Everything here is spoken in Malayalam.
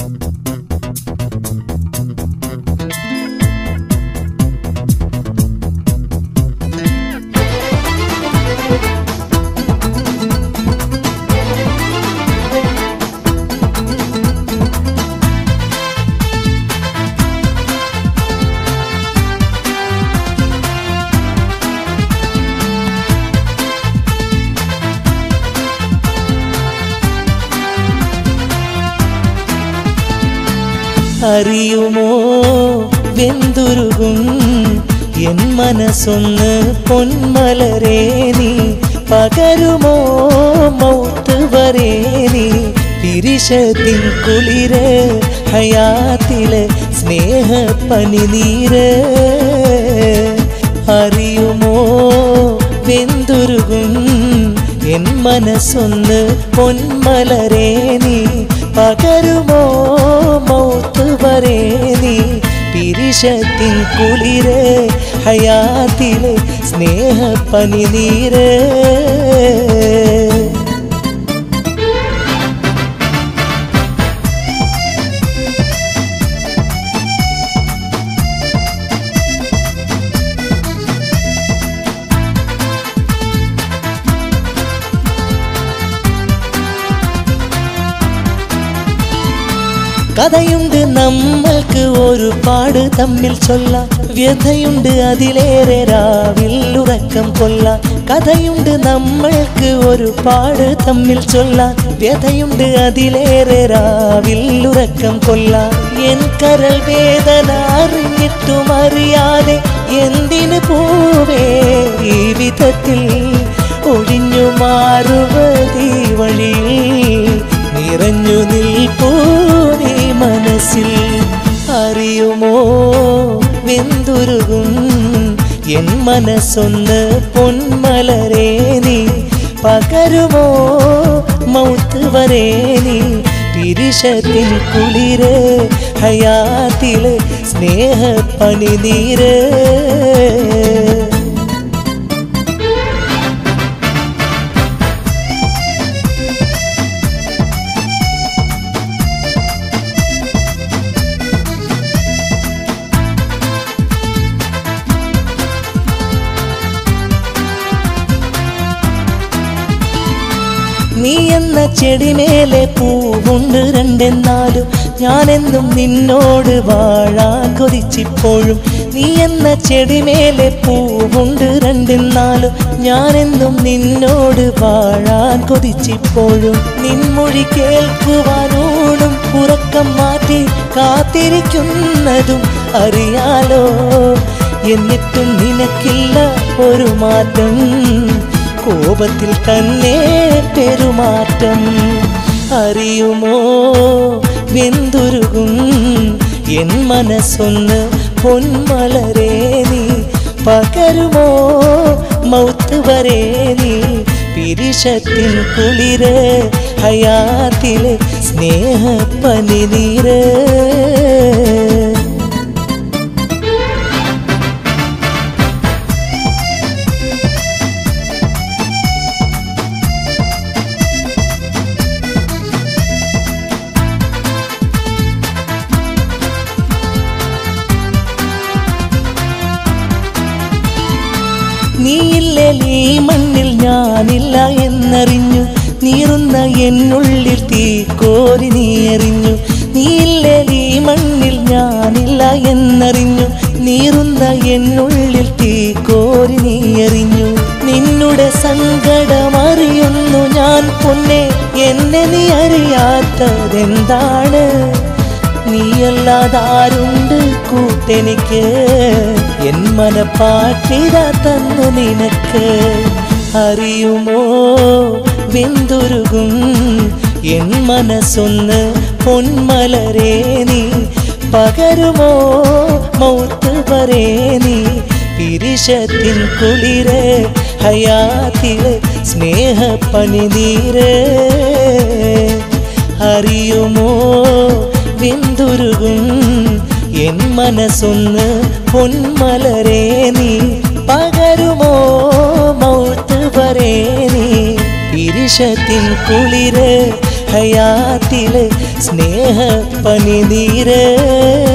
അറിയുമോ വെന്തുരുകും എൻ മനസ്സൊന്ന് പൊന്മലരേ നീ പകരുമോ മൗത്ത് വരേ നീ പിരിശത്തിൻ കുളിര് ഹയാത്തിലെ സ്നേഹ പനിനീര് അറിയുമോ വെന്തുരുകും എൻ മനസ്സൊന്ന് പൊന്മലരേ നീ പകരുമോ മൗത്ത് വരേ നീ പിരിശത്തിൻ കുളിര് ഹയാത്തിലെ സ്നേഹ പനിനീര് കഥയുണ്ട് നമ്മൾക്ക് ഒരുപാട് തമ്മിൽ ചൊല്ലാം വ്യഥയുണ്ട് അതിലേറെ രാവിൽ ഉറക്കം കൊല്ലാം കഥയുണ്ട് നമ്മൾക്ക് ഒരുപാട് തമ്മിൽ ചൊല്ലാം വ്യഥയുണ്ട് അതിലേറെ രാവിൽ ഉറക്കം കൊല്ലാം എൻ കരൾ വേദന അറിഞ്ഞിട്ടും അറിയാതെ എന്തിനു പോവേ ഈ വിധത്തിൽ ഒഴിഞ്ഞു മാറുവതീ വഴിയിൽ നിറഞ്ഞു നിൽപ്പൂ നീ മനസ്സിൽ അറിയുമോ വെന്തുരുകും എൻ മനസ്സൊന്ന് പൊന്മലരേ നീ പകരുമോ മൗത്ത് വരേ നീ പിരിശത്തിൻ കുളിര് ഹയാത്തിലെ സ്നേഹ പനിനീര് നീ എന്ന ചെടിമേലെ പൂവുണ്ട് രണ്ടെന്നാലും ഞാനെന്നും നിന്നോട് വാഴാൻ കൊതിച്ചിപ്പോഴും നീ എന്ന ചെടിമേലെ പൂവുണ്ട് രണ്ടെന്നാലും ഞാനെന്നും നിന്നോട് വാഴാൻ കൊതിച്ചിപ്പോഴും നിൻമൊഴി കേൾക്കുവാനോടും ഉറക്കം മാറ്റി കാത്തിരിക്കുന്നതും അറിയാലോ എന്നിട്ടും നിനക്കില്ല ഒരു മാറ്റം കോപത്തിൽ തന്നെ പെരുമാറ്റം അറിയുമോ വെന്തുരുകും എൻ മനസ്സൊന്ന് പൊന്മലരേ നീ പകരുമോ മൗത്ത് വരേ നീ പിരിശത്തിൻ കുളിര് ഹയാത്തിലെ സ്നേഹ പനിനീര് നീയില്ലേ ഈ മണ്ണിൽ ഞാനില്ല എന്നറിഞ്ഞു നീറുന്ന എന്നുള്ളിൽ തീ കോരി നീ എറിഞ്ഞു നീയില്ലേ ഈ മണ്ണിൽ ഞാനില്ല എന്നറിഞ്ഞു നീറുന്ന എന്നുള്ളിൽ തീ കോരി നീ എറിഞ്ഞു നിന്നുടെ സങ്കടമറിയുന്നു ഞാൻ പൊന്നെ എന്നെ നീ അറിയാത്തതെന്താണ് നീയല്ലാതാരുണ്ട് കൂട്ടെനിക്ക് എൻ മനപ്പാട്ടിത തന്നു നിനക്ക് അറിയുമോ വെന്തുരുകും എൻ മനസ്സൊന്ന് പൊന്മലരേ നീ പകരുമോ മൗത്ത് വരേ നീ പിരിശത്തിൻ കുളിര് ഹയാത്തിലെ സ്നേഹ പനിനീര് അറിയുമോ വെന്തുരുകും എൻ മനസ്സൊന്ന് പൊന്മലരേ നീ പകരുമോ മൗത്ത് വരേ നീ പിരിശത്തിൻ കുളിര് ഹയാത്തിലെ സ്നേഹ പനിനീര്